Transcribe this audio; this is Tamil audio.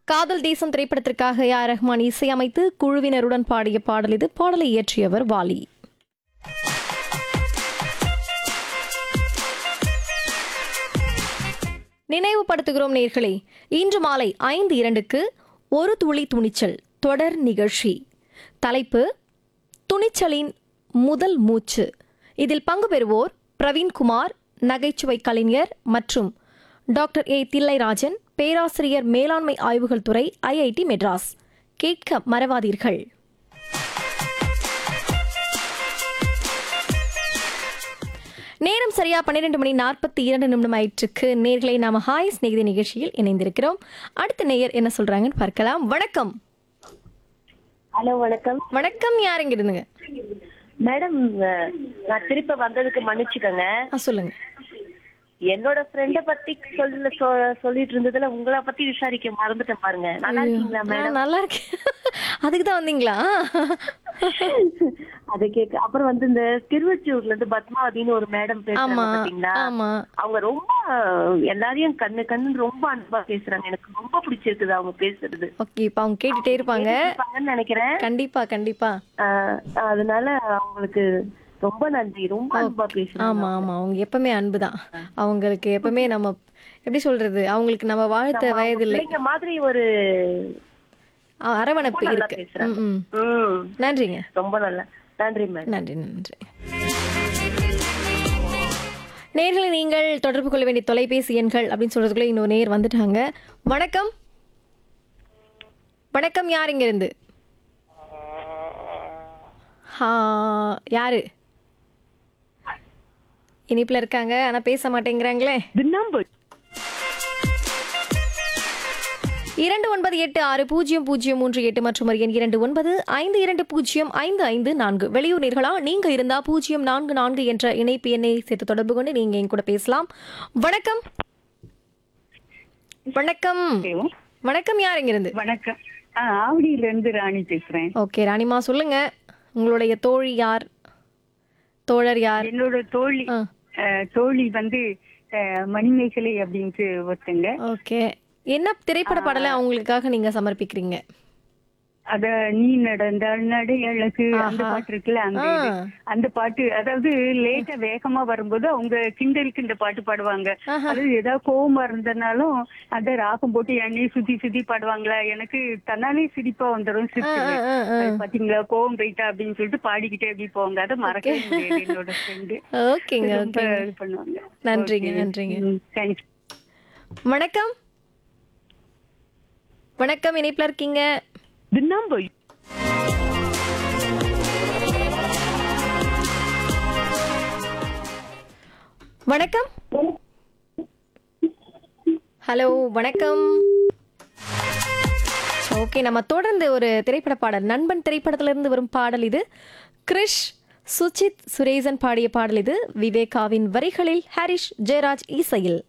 காதல் தேசம் திரைப்படத்திற்காக ஏ ஆர் ரஹ்மான் இசையமைத்து குழுவினருடன் பாடிய பாடல் இது பாடலை இயற்றியவர் வாலி நினைவுபடுத்துகிறோம் நேர்களே இன்று மாலை ஐந்து இரண்டுக்கு ஒரு துளி துணிச்சல் தொடர் நிகழ்ச்சி தலைப்பு துணிச்சலின் முதல் மூச்சு இதில் பங்கு பெறுவோர் பிரவீன்குமார் நகைச்சுவை கலைஞர் மற்றும் டாக்டர் ஏ தில்லைராஜன் பேராசிரியர் மேலாண்மை ஆய்வுகள் துறை ஐஐடி மெட்ராஸ் கேட்க மறவாதீர்கள் நேரம் சரியா பன்னிரெண்டு மணி நாற்பத்தி இரண்டு நிமிடம் ஆயிற்றுக்கு நேர்களை நாம ஹாய் ஸ்நேகிதி நிகழ்ச்சியில் இணைந்திருக்கிறோம் அடுத்த நேயர் என்ன சொல்றாங்கன்னு பார்க்கலாம் வணக்கம் ஹலோ வணக்கம் வணக்கம் யாருங்க இருந்துங்க மேடம் அஹ், நான் திருப்பி வந்ததுக்கு மன்னிச்சுக்கோங்க ஆ சொல்லுங்க என்னோட ஃப்ரெண்ட பத்தி சொல்ல சொ- சொல்லிட்டு இருந்ததுல உங்களை பத்தி விசாரிக்க மறந்துட்டேன் பாருங்க நல்லா இருக்கீங்களா மேடம் நான் நல்லா இருக்கேன் அதுக்கு தான் வந்தீங்களா அதை கேட்க அப்புறம் வந்து இந்த திருவொற்றியூர்ல இருந்து பத்மாவதின்னு ஒரு மேடம் பேசுறாங்க ஆமா பாத்தீங்களா ஆமா அவங்க ரொம்ப அஹ், எல்லாரையும் கண்ணு கண்ணு ரொம்ப அன்பா பேசுறாங்க எனக்கு ரொம்ப பிடிச்சிருக்குது அவங்க பேசுறது ஓகே இப்போ அவங்க கேட்டுட்டே இருப்பாங்க இருப்பாங்கன்னு நினைக்கிறேன் கண்டிப்பா கண்டிப்பா அஹ், அதனால அவங்களுக்கு ரொம்ப நன்றி ரொம்ப அன்பா பேசுறாங்க ஆமா ஆமா அவங்க எப்பவுமே அன்புதான் அவங்களுக்கு எப்பவுமே நம்ம எப்படி சொல்றது அவங்களுக்கு நம்ம வாழ்த்த வயதில்லை பிள்ளைங்க மாதிரி ஒரு ஆ, அரவணைப்பு நல்லா இருக்கு பேசுறாங்க. ம், ம். ம் நன்றிங்க ரொம்ப நல்லா நன்றி மேடம் நன்றி நன்றி நேர்களை நீங்கள் தொடர்பு கொள்ள வேண்டிய தொலைபேசி எண்கள் அப்படின்னு சொல்றதுக்குள்ள இன்னொரு நேர் வந்துட்டாங்க வணக்கம் வணக்கம் யார் இங்க இருந்து ஆ, யாரு இனிப்புல இருக்காங்க ஆனா பேச மாட்டேங்கிறாங்களே இரண்டு ஒன்பது எட்டு ஆறு பூஜ்ஜியம் பூஜ்ஜியம் மூன்று எட்டு மற்றும் ஒரு எண் இரண்டு ஒன்பது ஐந்து இரண்டு பூஜ்ஜியம் ஐந்து ஐந்து நான்கு வெளியூர் நேர்களா நீங்க இருந்தா பூஜ்ஜியம் நான்கு நான்கு என்ற இணைப்பு எண்ணை சேர்த்து தொடர்பு கொண்டு நீங்க என் கூட பேசலாம் வணக்கம் வணக்கம் வணக்கம் யார் இருந்து வணக்கம் ஆ, ஆவடியில இருந்து ராணி பேசுறேன் ஓகே ராணிமா சொல்லுங்க உங்களுடைய தோழி யார் தோழர் யார் என்னோட தோழி ஆ. அஹ், தோழி வந்து அஹ், மணிமேகலை அப்படின்ட்டு ஒருத்தங்க ஓகே என்ன திரைப்பட பாடலை அவங்களுக்காக நீங்க சமர்ப்பிக்கிறீங்க அத நீ நடந்தால் நடை அழகு அந்த ஆஹா. பாட்டு இருக்குல்ல அந்த இது. ஆ. அந்த பாட்டு அதாவது லேட்டா வேகமா வரும்போது அவங்க கிண்டலுக்கு இந்த பாட்டு பாடுவாங்க ஆஹா. அது ஏதாவது கோவமா இருந்தனாலும் அந்த ராகம் போட்டு என்னையும் சுத்தி சுத்தி பாடுவாங்களா எனக்கு தன்னாலே சிரிப்பா வந்துடும் ஆ, சிரிச்சுவேன் ஆ, ஆ. அது பாத்தீங்களா கோவம் போயிட்டா அப்படின்னு சொல்லிட்டு பாடிக்கிட்டே அப்படி போவாங்க அதை மறக்கவே முடியாது என்னோட ஃப்ரெண்டு ஓகேங்க ரொம்ப ஓகே இது பண்ணுவாங்க நன்றிங்க, நன்றிங்க. தேங்க்ஸ் வணக்கம் வணக்கம் இணைப்புல இருக்கீங்க The number வணக்கம் ஹலோ வணக்கம் ஓகே நம்ம தொடர்ந்து ஒரு திரைப்பட பாடல் நண்பன் திரைப்படத்திலிருந்து வரும் பாடல் இது கிரிஷ் சுஜித் சுரேசன் பாடிய பாடல் இது விவேகாவின் வரிகளில் ஹரிஷ் ஜெயராஜ் இசையில்